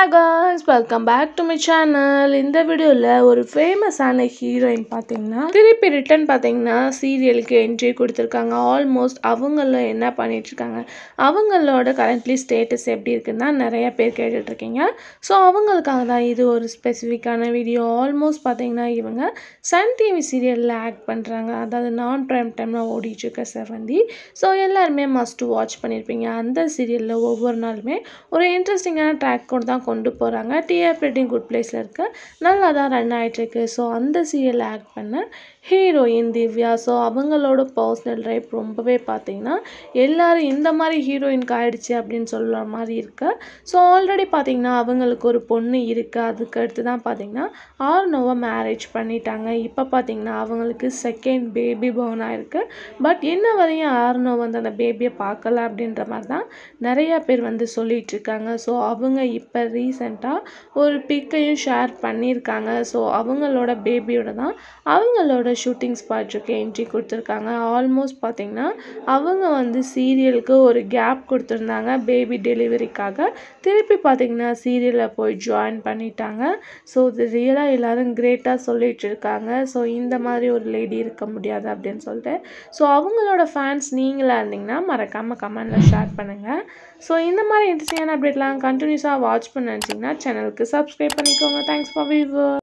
guys welcome back to my channel இந்த வீடியோவில் ஒரு ஃபேமஸான ஹீரோயின் பார்த்தீங்கன்னா திருப்பி ரிட்டன் பார்த்தீங்கன்னா சீரியலுக்கு என்ட்ரி கொடுத்துருக்காங்க ஆல்மோஸ்ட் அவங்கள என்ன பண்ணிட்டு இருக்காங்க அவங்களோட கரண்ட்லி ஸ்டேட்டஸ் எப்படி இருக்குன்னா நிறைய பேர் கேட்டுட்ருக்கீங்க ஸோ அவங்களுக்காக தான் இது ஒரு ஸ்பெசிஃபிக்கான வீடியோ ஆல்மோஸ்ட் பார்த்தீங்கன்னா இவங்க சன் டிவி சீரியலில் ஆக்ட் பண்ணுறாங்க அதாவது நான் ப்ரைம் டைமில் ஓடிட்டு இருக்க செவந்தி ஸோ எல்லாருமே மஸ்ட் வாட்ச் பண்ணியிருப்பீங்க அந்த சீரியலில் ஒவ்வொரு நாளுமே ஒரு இன்ட்ரெஸ்டிங்கான ட்ராக் கூட தான் கொண்டு போகிறாங்க டிஆர் ரேட்டிங் குட் பிளேஸில் இருக்க நல்லா தான் ரன் ஆகிட்டுருக்கு ஸோ அந்த சீரியலில் ஆக்ட் பண்ண ஹீரோயின் திவ்யா ஸோ அவங்களோட பர்சனல் லைஃப் ரொம்பவே பார்த்தீங்கன்னா எல்லாரும் இந்த மாதிரி ஹீரோயினுக்கு ஆயிடுச்சு அப்படின்னு சொல்கிற மாதிரி இருக்கு ஸோ ஆல்ரெடி பார்த்தீங்கன்னா அவங்களுக்கு ஒரு பொண்ணு இருக்குது அதுக்கு அடுத்து தான் பார்த்தீங்கன்னா ஆர்னோவை மேரேஜ் பண்ணிட்டாங்க இப்போ பார்த்தீங்கன்னா அவங்களுக்கு செகண்ட் பேபி பர்ன் ஆயிருக்கு பட் இன்ன வரையும் ஆர்னோ வந்து அந்த பேபியை பார்க்கல அப்படின்ற மாதிரி தான் நிறைய பேர் வந்து சொல்லிட்டு இருக்காங்க ஸோ அவங்க இப்போ ரீசெண்டாக ஒரு பிக்கையும் ஷேர் பண்ணியிருக்காங்க ஸோ அவங்களோட பேபியோட தான் அவங்களோட ஷூட்டிங் ஸ்பாட்டுக்கு என்ட்ரி கொடுத்துருக்காங்க ஆல்மோஸ்ட் பார்த்தீங்கன்னா அவங்க வந்து சீரியலுக்கு ஒரு கேப் கொடுத்துருந்தாங்க பேபி டெலிவரிக்காக திருப்பி பார்த்தீங்கன்னா சீரியலில் போய் ஜாயின் பண்ணிட்டாங்க ஸோ இது ரியலாக எல்லாரும் கிரேட்டாக சொல்லிட்டு இருக்காங்க ஸோ இந்த மாதிரி ஒரு லேடி இருக்க முடியாது அப்படின்னு சொல்லிட்டு ஸோ அவங்களோட ஃபேன்ஸ் நீங்களாக இருந்தீங்கன்னா மறக்காமல் கமெண்டில் ஷேர் பண்ணுங்கள் ஸோ இந்த மாதிரி இன்ட்ரெஸ்டிங்கான அப்டேட்லாம் கண்டினியூஸாக வாட்ச் பண்ண நினச்சிங்கன்னா சேனலுக்கு சப்ஸ்கிரைப் பண்ணிக்கோங்க தேங்க்ஸ் ஃபார் வியூவர்